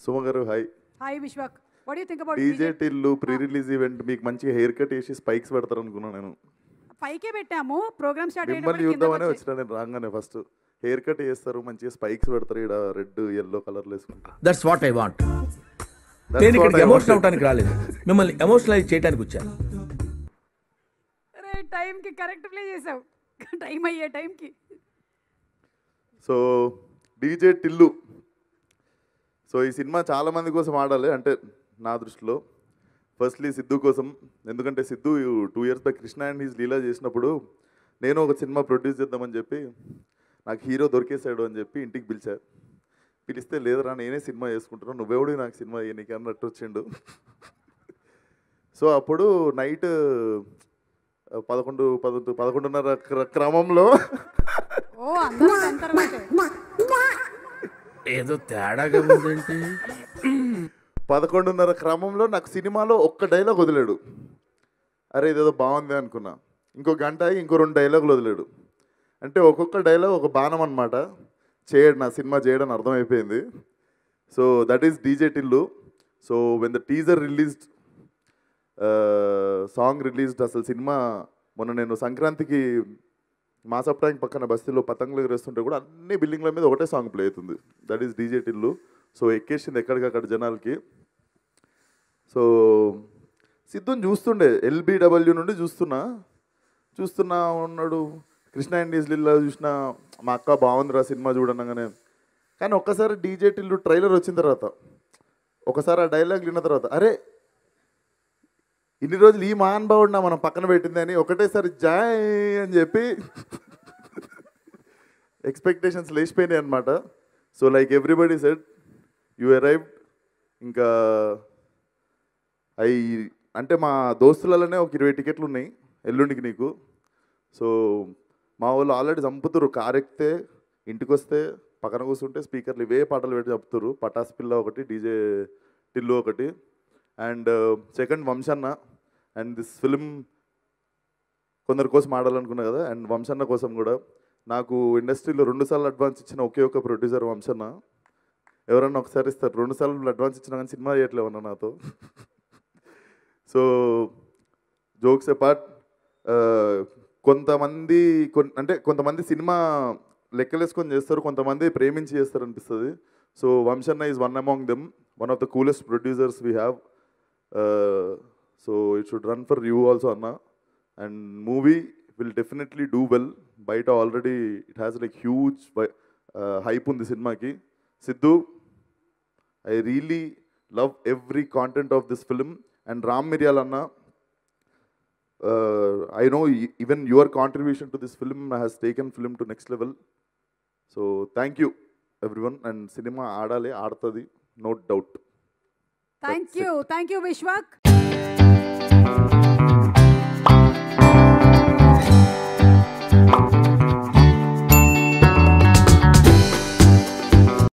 సుమ గారు hi hi Vishwak what you think about DJ Tillu pre release event మీకు మంచిగా hair cut వేసి స్పైక్స్ పెడతారు అనుకున్నాను నేను పైకే పెట్టాము ప్రోగ్రామ్ స్టార్ట్ మిమ్మల్ని చూద్దామనే వచ్చిన నేను రాగానే ఫస్ట్ హెయిర్ కట్ చేస్తారు మంచిగా స్పైక్స్ పెడతారు ఇక్కడ రెడ్ ఎల్లో కలర్లు వేసుకుంటారు that's what I want That's నేను what ఇక్కడికి I ఎమోషనల్ wanted. అవడానికి రాలేదు మిమ్మల్ని ఎమోషనలైజ్ చేయడానికి వచ్చాను రే టైంకి కరెక్ట్ ప్లే చేసావు టైం అయ్యే టైంకి సో డీజే టిల్లు సో ఈ సినిమా చాలా మంది కోసం ఆడాలి అంటే నా దృష్టిలో ఫస్ట్లీ సిద్ధు కోసం ఎందుకంటే Siddhu two years back Krishna and his Leela చేసినప్పుడు నేను ఒక సినిమా ప్రొడ్యూస్ చేద్దామని చెప్పి నాకు హీరో దొరికేశాడు అని చెప్పి ఇంటికి పిలిచా పిలిస్తే లేదురా నేనే సినిమా చేసుకుంటున్నాను నువ్వెవడు నాకు సినిమా నీకు అన్నట్టు వచ్చిండు సో అప్పుడు నైట్ పదకొండు పదకొండు పదకొండున్నర క్ర- క్రమంలో ఓ అందరూ దాని తర్వాతే ఏదో తేడాగా ఉందేంటి పదకొండున్నర క్రమంలో నాకు సినిమాలో ఒక్క డైలాగ్ వదిలాడు అరే ఇదేదో బాగుంది అనుకున్నా ఇంకో గంట ఆగి ఇంకో రెండు డైలాగులు వదిలాడు అంటే ఒక్కొక్క డైలాగ్ ఒక బాణం అనమాట చేయడు నా సినిమా చేయడం అని అర్థమైపోయింది so that is DJ Tillu so when the teaser released song released అసలు సినిమా మొన్న నేను సంక్రాంతికి మాసప్ ట్యాంక్ పక్కన బస్తీలో పతంగులు ఎగరేస్తుంటే కూడా అన్ని బిల్డింగ్ల మీద ఒకటే సాంగ్ ప్లే అవుతుంది that is DJ Tillu so ఎక్కేసింది ఎక్కడికక్కడ జనాలకి సో సిద్ధుని చూస్తుండే ఎల్బిడబ్ల్యూ నుండి చూస్తున్నా చూస్తున్నా ఉన్నాడు కృష్ణ ఇండీస్ లీలా చూసిన మా అక్క బాగుందిరా సినిమా చూడనగానే కానీ ఒక్కసారి డీజే టిల్లు ట్రైలర్ వచ్చిన తర్వాత ఒకసారి ఆ డైలాగ్ విన్న తర్వాత అరే ఇన్ని రోజులు ఈ మహానుభావుడిన మనం పక్కన పెట్టింది అని ఒకటేసారి జాయ్ అని చెప్పి ఎక్స్పెక్టేషన్స్ లేచిపోయినాయి అనమాట so like everybody set you arrived ఇంకా అవి అంటే మా దోస్తులలోనే ఒక ఇరవై టికెట్లు ఉన్నాయి ఎల్లుండికి నీకు సో మా వాళ్ళు ఆల్రెడీ చంపుతురు కార్ ఎక్కితే ఇంటికి వస్తే పక్కన కూర్చుంటే స్పీకర్లు ఇవే పాటలు పెట్టి చంపుతురు పటాస్ పిల్ల ఒకటి డీజే టిల్లు ఒకటి అండ్ సెకండ్ వంశన్న అండ్ దిస్ ఫిలిం కొందరి కోసం ఆడాలనుకున్నా కదా అండ్ వంశన్న కోసం కూడా నాకు ఇండస్ట్రీలో రెండుసార్లు అడ్వాన్స్ ఇచ్చిన ఒకే ఒక ప్రొడ్యూసర్ వంశన్న ఎవరన్నా ఒకసారి ఇస్తారు రెండు సార్లు అడ్వాన్స్ ఇచ్చినా కానీ సినిమా చేయట్లేవన్నా నాతో సో జోక్స్ అపార్ట్ కొంతమంది కొన్ అంటే కొంతమంది సినిమా లెక్కలేసుకొని చేస్తారు కొంతమంది ప్రేమించి చేస్తారు అనిపిస్తుంది సో వంశన్న is one among them one of the coolest producers we have so it should run for you also అన్న and movie will definitely do well బయట already it has like huge hype ఉంది సినిమాకి Siddhu I really love every content of this film and Ram Miriyala అన్న I know even your contribution to this film has taken film to next level so thank you everyone and సినిమా ఆడాలి ఆడుతుంది no doubt thank you thank you Vishwak